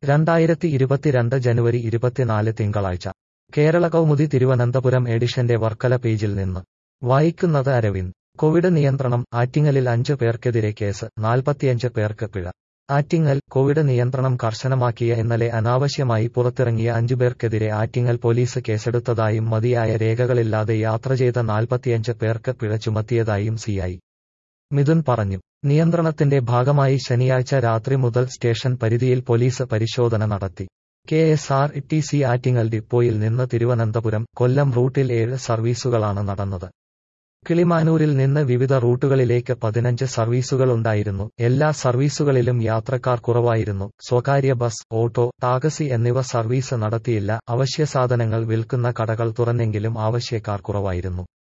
രണ്ടായിരത്തി ഇരുപത്തിരണ്ട് ജനുവരി ഇരുപത്തിനാല് തിങ്കളാഴ്ച കേരള കൗമുദി തിരുവനന്തപുരം എഡിഷന്റെ വർക്കല പേജിൽ നിന്ന് വായിക്കുന്നത് അരവിന്ദ് കോവിഡ് നിയന്ത്രണം ആറ്റിങ്ങലിൽ അഞ്ച് പേർക്കെതിരെ കേസ് നാൽപ്പത്തിയഞ്ച് പേർക്ക് പിഴ ആറ്റിങ്ങൽ കോവിഡ് നിയന്ത്രണം കർശനമാക്കിയ ഇന്നലെ അനാവശ്യമായി പുറത്തിറങ്ങിയ അഞ്ചുപേർക്കെതിരെ ആറ്റിങ്ങൽ പോലീസ് കേസെടുത്തതായും മതിയായ രേഖകളില്ലാതെ യാത്ര ചെയ്ത നാൽപ്പത്തിയഞ്ച് പേർക്ക് പിഴ ചുമത്തിയതായും സിഐ മിഥുൻ പറഞ്ഞു നിയന്ത്രണത്തിന്റെ ഭാഗമായി ശനിയാഴ്ച രാത്രി മുതൽ സ്റ്റേഷൻ പരിധിയിൽ പോലീസ് പരിശോധന നടത്തി K S R T C Attingal ഡിപ്പോയിൽ നിന്ന് തിരുവനന്തപുരം കൊല്ലം റൂട്ടിൽ ഏഴ് സർവീസുകളാണ് നടന്നത് കിളിമാനൂരിൽ നിന്ന് വിവിധ റൂട്ടുകളിലേക്ക് പതിനഞ്ച് സർവീസുകളുണ്ടായിരുന്നു എല്ലാ സർവീസുകളിലും യാത്രക്കാർ കുറവായിരുന്നു സ്വകാര്യ ബസ് ഓട്ടോ ടാക്സി എന്നിവ സർവീസ് നടത്തിയില്ല അവശ്യസാധനങ്ങൾ വിൽക്കുന്ന കടകൾ തുറന്നെങ്കിലും ആവശ്യക്കാർ കുറവായിരുന്നു